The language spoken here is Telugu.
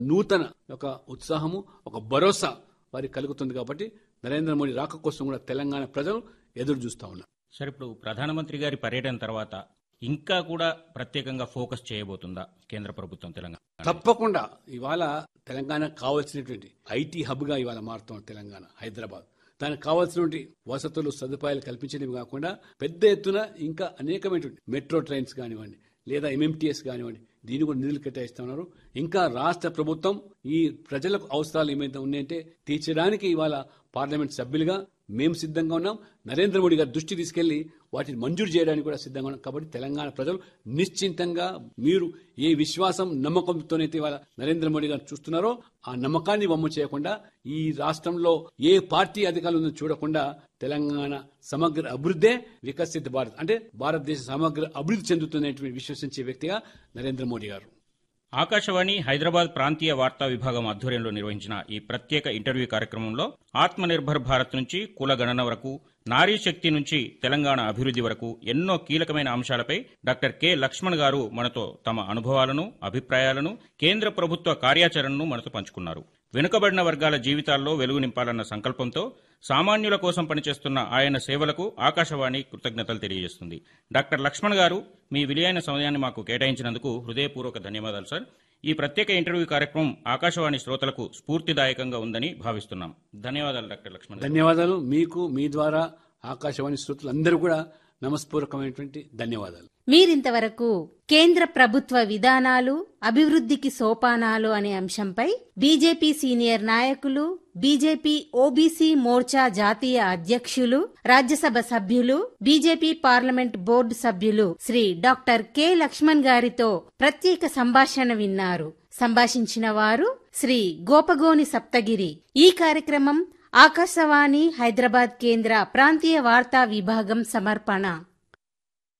నూతన ఒక ఉత్సాహము ఒక భరోసా వారికి కలుగుతుంది కాబట్టి నరేంద్ర మోడీ రాక కోసం కూడా తెలంగాణ ప్రజలు ఎదురు చూస్తా ఉన్నారు సరే ఇప్పుడు ప్రధానమంత్రి గారి పర్యటన తర్వాత ఇంకా కూడా ప్రత్యేకంగా ఫోకస్ చేయబోతుందా కేంద్ర ప్రభుత్వం తెలంగాణ తప్పకుండా ఇవాళ తెలంగాణ కావాల్సినటువంటి ఐటీ హబ్ గా ఇవాళ మారుతాం తెలంగాణ హైదరాబాద్ దానికి కావాల్సినటువంటి వసతులు సదుపాయాలు కల్పించడమే కాకుండా పెద్ద ఎత్తున ఇంకా అనేకమైనటువంటి మెట్రో ట్రైన్స్ కానివ్వండి లేదా ఎంఎంటీఎస్ కానివ్వండి దీని కూడా నిధులు కేటాయిస్తా ఉన్నారు ఇంకా రాష్ట్ర ప్రభుత్వం ఈ ప్రజలకు అవసరాలు ఏమైతే ఉన్నాయంటే తీర్చడానికి ఇవాళ పార్లమెంట్ సభ్యులుగా మేము సిద్ధంగా ఉన్నాం నరేంద్ర మోడీ గారి దృష్టి తీసుకెళ్లి వాటిని మంజూరు చేయడానికి కూడా సిద్ధంగా ఉన్నాం కాబట్టి తెలంగాణ ప్రజలు నిశ్చింతంగా మీరు ఏ విశ్వాసం నమ్మకంతోనైతే ఇవాళ నరేంద్ర మోడీ గారు చూస్తున్నారో ఆ నమ్మకాన్ని వమ్ము చేయకుండా ఈ రాష్ట్రంలో ఏ పార్టీ అధికారులు ఉందో చూడకుండా తెలంగాణ సమగ్ర అభివృద్ధే వికసిత భారత్ అంటే భారతదేశ సమగ్ర అభివృద్ధి చెందుతున్నటువంటి విశ్వసించే వ్యక్తిగా నరేంద్ర మోడీ గారు ఆకాశవాణి హైదరాబాద్ ప్రాంతీయ వార్తా విభాగం ఆధ్వర్యంలో నిర్వహించిన ఈ ప్రత్యేక ఇంటర్వ్యూ కార్యక్రమంలో ఆత్మనిర్భర్ భారత్ నుంచి కుల గణన వరకు నారీ శక్తి నుంచి తెలంగాణ అభివృద్ధి వరకు ఎన్నో కీలకమైన అంశాలపై డాక్టర్ కె లక్ష్మణ్ గారు మనతో తమ అనుభవాలను అభిప్రాయాలను కేంద్ర ప్రభుత్వ కార్యాచరణను మనతో పంచుకున్నారు వెనుకబడిన వర్గాల జీవితాల్లో వెలుగు నింపాలన్న సంకల్పంతో సామాన్యుల కోసం పనిచేస్తున్న ఆయన సేవలకు ఆకాశవాణి కృతజ్ఞతలు తెలియజేస్తుంది డాక్టర్ లక్ష్మణ్ గారు మీ విలువైన సమయాన్ని మాకు కేటాయించినందుకు హృదయపూర్వక ధన్యవాదాలు సార్ ఈ ప్రత్యేక ఇంటర్వ్యూ కార్యక్రమం ఆకాశవాణి శ్రోతలకు స్ఫూర్తిదాయకంగా ఉందని భావిస్తున్నాం ధన్యవాదాలు డాక్టర్ లక్ష్మణ్ గారు. ధన్యవాదాలు మీకు మీ ద్వారా ఆకాశవాణి శ్రోతలందరూ కూడా నమస్పూర్వకమైనటువంటి ధన్యవాదాలు మీరింతవరకు కేంద్ర ప్రభుత్వ విధానాలు అభివృద్ధికి సోపానాలు అనే అంశంపై బీజేపీ సీనియర్ నాయకులు బీజేపీ ఓబీసీ మోర్చా జాతీయ అధ్యక్షులు రాజ్యసభ సభ్యులు బీజేపీ పార్లమెంట్ బోర్డు సభ్యులు శ్రీ డాక్టర్ కె లక్ష్మణ్ గారితో ప్రత్యేక సంభాషణ విన్నారు సంభాషించిన వారు శ్రీ గోపగోని సప్తగిరి ఈ కార్యక్రమం ఆకాశవాణి హైదరాబాద్ కేంద్ర ప్రాంతీయ వార్తా విభాగం సమర్పణ